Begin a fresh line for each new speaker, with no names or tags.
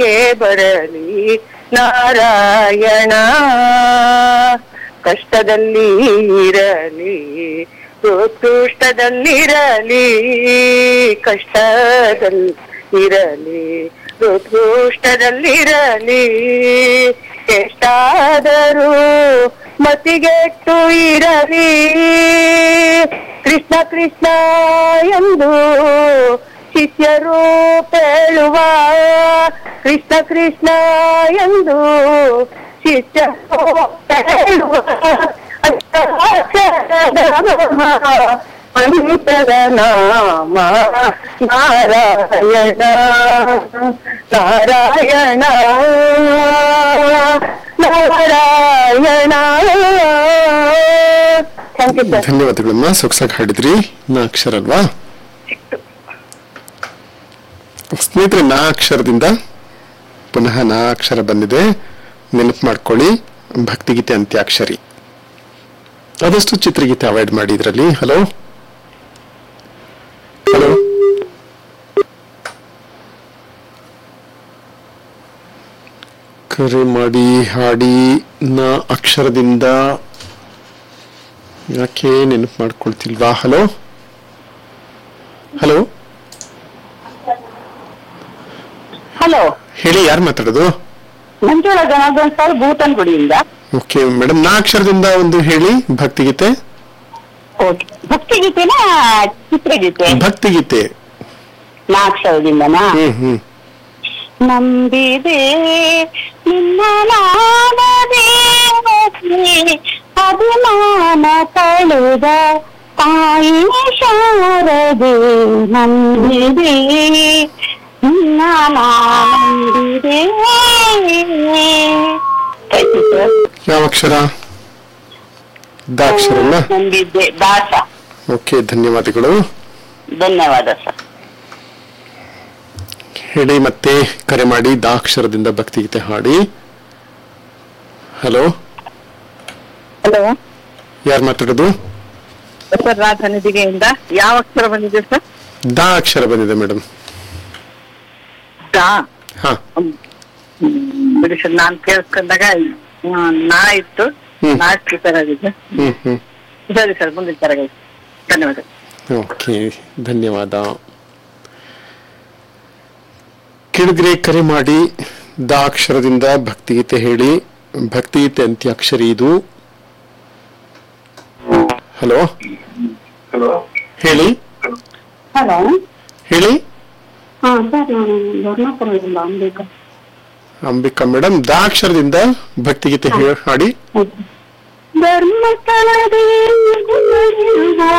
ಬರಲಿ ನಾರಾಯಣ ಕಷ್ಟದಲ್ಲಿ ಇರಲಿ ಉತ್ಕೃಷ್ಟದಲ್ಲಿರಲಿ ಕಷ್ಟದಲ್ಲಿ ಇರಲಿ ಉತ್ಕೃಷ್ಟದಲ್ಲಿರಲಿ ಎಷ್ಟಾದರೂ ಮತಿಗೆಟ್ಟು ಇರಲಿ ಕೃಷ್ಣ ಕೃಷ್ಣ ಎಂದು ಶಿಷ್ಯರು ಪೇಳುವ ಕೃಷ್ಣ ಕೃಷ್ಣ ಎಂದು ಶಿಷ್ಯರು ಪೇಳುವ ಪವಿತ್ರ ನಾಮ Narayana Narayana Narayana thank you sir
ಧನ್ಯವಾದಗಳಮ್ಮ ಸೊಗಸಾಗಿ ಹಾಡಿದ್ರಿ ನಾ ಅಕ್ಷರ ಅಲ್ವಾ ಸ್ನೇಹಿತರೆ ನಾ ಅಕ್ಷರದಿಂದ ಪುನಃ ನಾ ಅಕ್ಷರ ಬಂದಿದೆ ನೆನಪು ಮಾಡ್ಕೊಳ್ಳಿ ಭಕ್ತಿಗೀತೆ ಅಂತ್ಯಾಕ್ಷರಿ ಆದಷ್ಟು ಚಿತ್ರಗೀತೆ ಅವಾಯ್ಡ್ ಮಾಡಿ ಇದರಲ್ಲಿ ಹಲೋ ಹಲೋ ಕರೆ ಮಾಡಿ ಹಾಡಿ ನಾ ಅಕ್ಷರದಿಂದ ಯಾಕೆ ನೆನಪು ಮಾಡ್ಕೊಳ್ತಿಲ್ವಾ ಹಲೋ ಹಲೋ
ಹಲೋ
ಹೇಳಿ ಯಾರು ಮಾತಾಡೋದು
ಮಂಜುಳ ಜನಾರ್ದನ್ ಸರ್ ಭೂತನ್ಗುಡಿಯಿಂದ
ಓಕೆ ಮೇಡಮ್ ನಾ ಅಕ್ಷರದಿಂದ ಒಂದು ಹೇಳಿ ಭಕ್ತಿಗೀತೆ
ಓಕೆ ಭಕ್ತಿಗೀತೆನ ಚಿತ್ರಗೀತೆ
ಭಕ್ತಿಗೀತೆ
ನಾಕ್ಷರದಿಂದನಾ
ಹ್ಮ್ ಹ್ಮ್
ನಂಬಿದೆ ನಿನ್ನ ನಾಮದೇವತೆ ಅಭಿಮಾನ ತಳೆದ ತಾಯಿ ಶಾರದೆ ನಂಬಿದೆ ನಿನ್ನ ನಂಬಿದೆ ಆಯ್ತು ಸರ್.
ಯಾವ ಅಕ್ಷರ ದಾಕ್ಷರನ
ನಂಬಿದ್ದೆ ದಾಸ
ಓಕೆ ಧನ್ಯವಾದಗಳು
ಧನ್ಯವಾದ ಸರ್
ಹೇಳಿ ಮತ್ತೆ ಕರೆ ಮಾಡಿ ದಾಕ್ಷರದಿಂದ ಭಕ್ತಿಗೀತೆ ಹಾಡಿ ಹಲೋ
ಹಲೋ
ಯಾರು ಮಾತಾಡೋದು
ಸರ್ ರಾಜನಿಧಿಗೆಯಿಂದ ಯಾವ ಅಕ್ಷರ ಬಂದಿದೆ ಸರ್
ದಾ ಅಕ್ಷರ ಬಂದಿದೆ ಮೇಡಮ್
ದಾ
ಹಾ
ಹ್ಮ್. ಬಿಡಿ ಸರ್ ನಾನ್ ಕೇಳಿಸ್ಕೊಂಡಾಗ ಹ್ಮ್, ನಾ ಇತ್ತು
ಹ್ಮ್.
ನಾ ಪ್ರಿಪೇರ್ ಆಗಿದೆ
ಹ್ಮ್ ಹ್ಮ್
ಸರಿ ಸರ್ ಮುಂದಿನ ತರಗತಿ ಧನ್ಯವಾದ
ಓಕೆ ಧನ್ಯವಾದ ಕೆಳಗರೆ ಕರೆ ಮಾಡಿ ದ ಅಕ್ಷರದಿಂದ ಭಕ್ತಿಗೀತೆ ಹೇಳಿ ಭಕ್ತಿಗೀತೆ ಅಂತ್ಯಾಕ್ಷರಿ ಇದು ಹಲೋ ಹೇಳಿ
ಹಲೋ
ಹೇಳಿ
ಹಾ ಸರ್ ನಾನು ಧರ್ಮಪುರದಿಂದ ಅಂಬಿಕಾ
ಅಂಬಿಕಾ ಮೇಡಮ್ ದ ಅಕ್ಷರದಿಂದ ಭಕ್ತಿಗೀತೆ ಹೇ- ಹಾಡಿ
ಧರ್ಮಸ್ಥಳದಲ್ಲಿ